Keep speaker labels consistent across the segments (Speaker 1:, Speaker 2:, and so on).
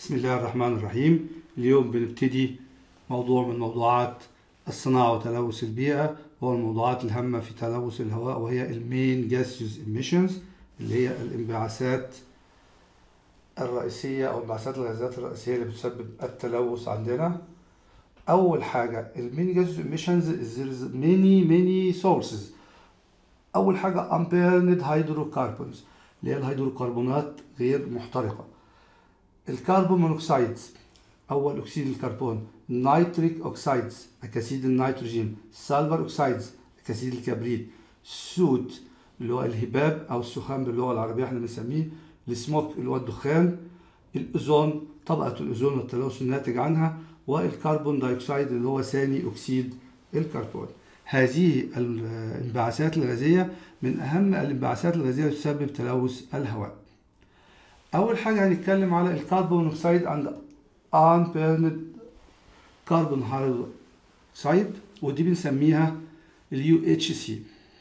Speaker 1: بسم الله الرحمن الرحيم اليوم بنبتدي موضوع من موضوعات الصناعة وتلوث البيئة وهو الموضوعات الهامة في تلوث الهواء وهي المين جاسيوس emissions اللي هي الانبعاثات الرئيسية أو انبعاثات الغازات الرئيسية اللي بتسبب التلوث عندنا أول حاجة المين جاسيوس emissions is there is many many sources أول حاجة unburned hydrocarbons اللي هي الهيدروكربونات غير محترقة الكربون مونوكسيد أول أكسيد الكربون نيتريك أوكسيدز أكاسيد النيتروجين سلفر أوكسيدز أكاسيد الكبريت سوت اللي هو الهباب أو السخان باللغة العربية احنا بنسميه السموك اللي هو الدخان الأوزون طبقة الأوزون والتلوث الناتج عنها والكربون دايوكسيد اللي هو ثاني أكسيد الكربون هذه الانبعاثات الغازية من أهم الانبعاثات الغازية التي تسبب تلوث الهواء أول حاجة هنتكلم على الكربون مونوكسيد عند unburned كربون هيدروكسيد ودي بنسميها اليو اتش سي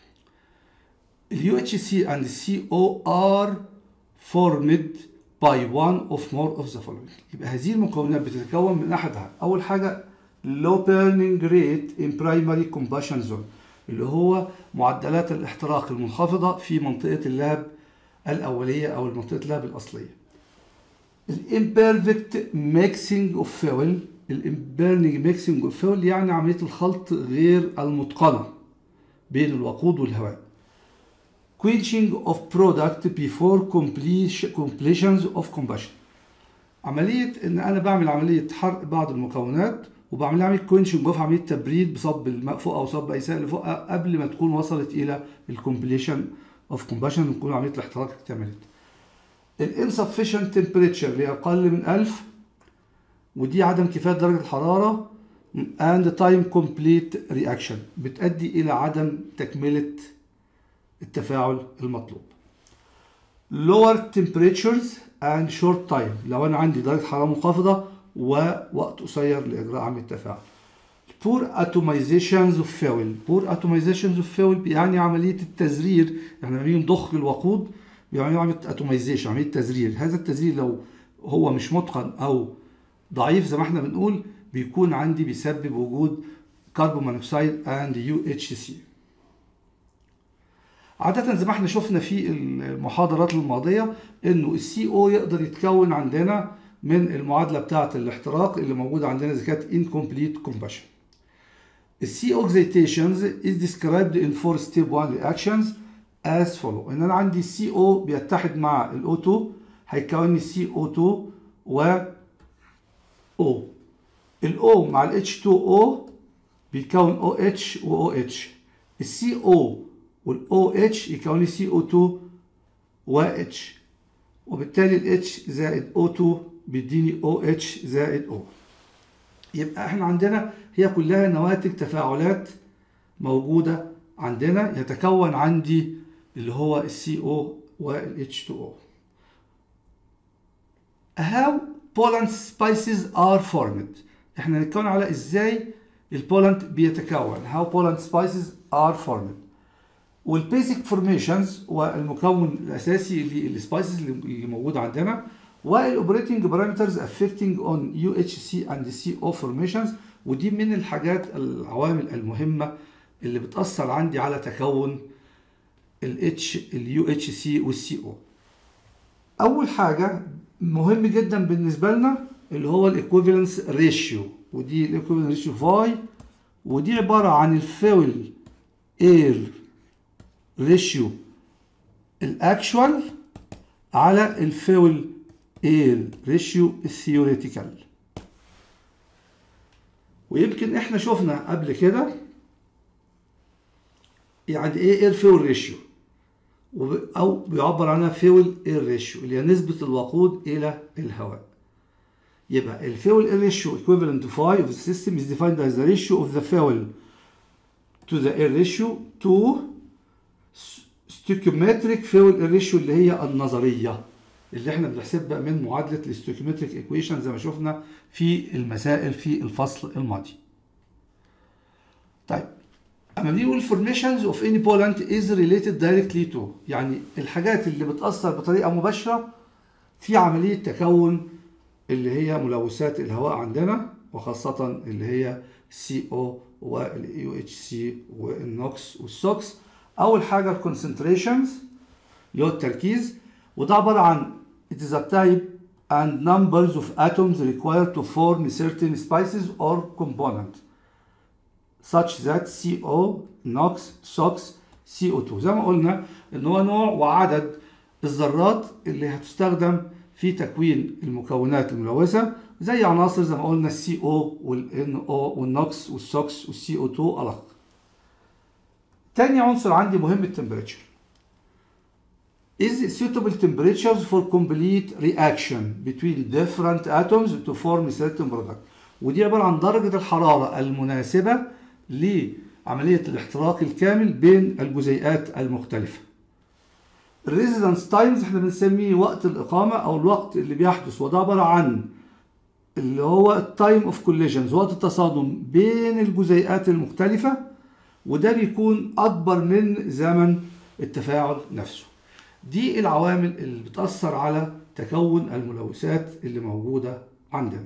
Speaker 1: اليو اتش سي and CO are formed by one of more of the following يبقى هذه المكونات بتتكون من أحدها أول حاجة low burning rate in primary combustion zone اللي هو معدلات الاحتراق المنخفضة في منطقة اللهب الأولية أو منطقة اللهب الأصلية الامبيرفكت ميكسينج اوف فيول الامبيرنج ميكسينج اوف فيول يعني عملية الخلط غير المتقنة بين الوقود والهواء quenching of product before completions of combustion عملية ان انا بعمل عملية حرق بعض المكونات وبعمل عملية كوينشنج اوف عملية تبريد بصب الماء فوق او صب اي سائل فوق قبل ما تكون وصلت الى الكومبليشن اوف كومباشن وتكون عملية الاحتراق اكتملت الانسفشنت تمبريتشر اللي اقل من 1000 ودي عدم كفايه درجه الحراره and time complete reaction بتؤدي الى عدم تكمله التفاعل المطلوب lower temperatures and short time لو انا عندي درجه حراره منخفضه ووقت قصير لاجراء عمليه التفاعل poor atomizations of fuel poor atomizations of fuel يعني عمليه التزرير احنا لما بنيجي نضخ الوقود بيعملوا عمليه اتوميزيشن عمليه تزرير هذا التزرير لو هو مش متقن او ضعيف زي ما احنا بنقول بيكون عندي بيسبب وجود كربون مونوكسيد اند يو اتش سي عادة زي ما احنا شفنا في المحاضرات الماضية انه السي او يقدر يتكون عندنا من المعادلة بتاعة الاحتراق اللي موجودة عندنا اذا كانت incomplete combustion. السي excitations is described in four step 1 reactions as follow ان انا عندي سي او بيتحد مع الاو 2 هيكون لي سي او 2 و او الاو مع الاتش 2 او بيكون او اتش و او اتش السي او والاو اتش يكون لي سي او 2 و اتش وبالتالي الاتش زائد او 2 بيديني او اتش زائد او يبقى احنا عندنا هي كلها نواتج تفاعلات موجوده عندنا يتكون عندي اللي هو السي او وال H2O. How Poland spices are formed. احنا هنتكلم على ازاي البولند بيتكون. How Poland spices are formed. والبيسك فورميشنز والمكون الاساسي للسبايسز اللي موجود عندنا والاوبريتنج بارامترز affecting on UHC and CO formations ودي من الحاجات العوامل المهمه اللي بتاثر عندي على تكون الاتش اليو اتش سي والسي او اول حاجه مهم جدا بالنسبه لنا اللي هو الايكوفالنس ريشيو ودي الايكوفالنس ريشيو فاي ودي عباره عن الفيول اير ريشيو الاكشوال على الفيول اير ريشيو الثيوريتيكال ويمكن احنا شفنا قبل كده يعني ايه اير فيول ريشيو او بيعبر عنها فيول اير ريشيو اللي هي نسبه الوقود الى الهواء يبقى الفيول اير ريشيو equivalent to phi of the system is defined as the ratio of the fuel to the air ratio to stoichiometric fuel air ratio اللي هي النظريه اللي احنا بنحسبها من معادله الاستوكيومتريك ايكويشن زي ما شفنا في المسائل في الفصل الماضي طيب اما بنيجي نقول formations of any pollen is related directly to يعني الحاجات اللي بتأثر بطريقة مباشرة في عملية تكون اللي هي ملوثات الهواء عندنا وخاصة اللي هي سي او واليو اتش سي والنوكس والسوكس أول حاجة الكونسنتريشنز اللي هو التركيز وده عبارة عن it is a type and numbers of atoms required to form certain spices or component such that CO, NOx, SOx, CO2 زي ما قلنا ان هو نوع وعدد الذرات اللي هتستخدم في تكوين المكونات الملوثة زي عناصر زي ما قلنا السي او والان او والنوكس والسوكس والسي او 2 الق. تاني عنصر عندي مهم التمبريتشر. is suitable temperatures for complete reaction between different atoms to form certain product ودي عبارة عن درجة الحرارة المناسبة لعملية الاحتراق الكامل بين الجزيئات المختلفة الريزيدنس تايمز احنا بنسميه وقت الإقامة أو الوقت اللي بيحدث وده عبارة عن اللي هو التايم اوف كوليجنز وقت التصادم بين الجزيئات المختلفة وده بيكون أكبر من زمن التفاعل نفسه دي العوامل اللي بتأثر على تكون الملوثات اللي موجودة عندنا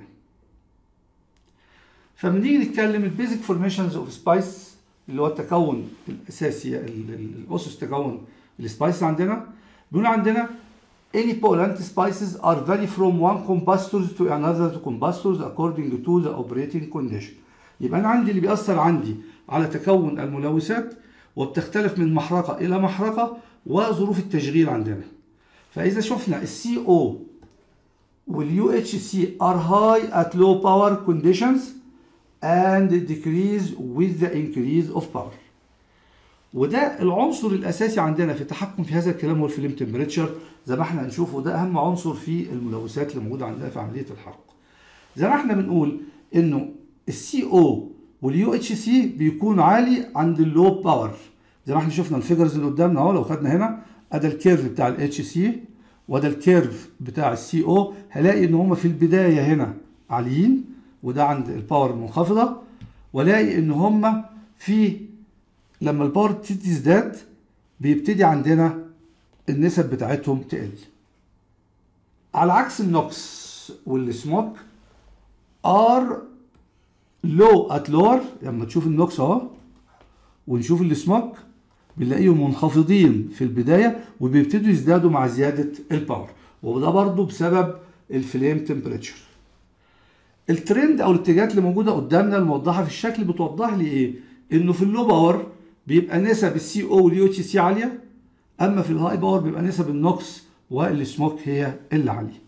Speaker 1: فبنيجي نتكلم البيزك فورميشنز اوف سبايس اللي هو التكون الاساسي الاسس تكون السبايس عندنا بيقول عندنا any pollutant spices are vary from one combustors to another to combustors according to the operating condition يبقى انا عندي اللي بيأثر عندي على تكون الملوثات وبتختلف من محرقة إلى محرقة وظروف التشغيل عندنا فإذا شفنا السي او واليو اتش سي are high at low power conditions and decrease with the increase of power وده العنصر الاساسي عندنا في التحكم في هذا الكلام هو الفليم تمبريتشر زي ما احنا هنشوفه ده اهم عنصر في الملوثات اللي موجوده عندنا في عمليه الحرق زي ما احنا بنقول انه السي او واليو اتش سي بيكون عالي عند اللو باور زي ما احنا شفنا الفيجرز اللي قدامنا اهو لو خدنا هنا ادي الكيرف بتاع الاتش سي وده الكيرف بتاع السي او هلاقي ان هما في البدايه هنا عاليين وده عند الباور المنخفضه والاقي ان هما في لما الباور تبتدي تزداد بيبتدي عندنا النسب بتاعتهم تقل على عكس النوكس والسموك ار لو ات لور لما تشوف النوكس اهو ونشوف السموك بنلاقيهم منخفضين في البدايه وبيبتدوا يزدادوا مع زياده الباور وده برضو بسبب الفليم تمبريتشر الترند او الاتجاهات اللي موجوده قدامنا الموضحه في الشكل بتوضح لي ايه انه في اللو باور بيبقى نسب السي او واليو اتش سي عاليه اما في الهاي باور بيبقى نسب النوكس والسموك هي اللي عاليه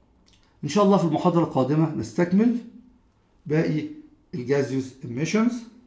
Speaker 1: ان شاء الله في المحاضره القادمه نستكمل باقي الجازيوس emissions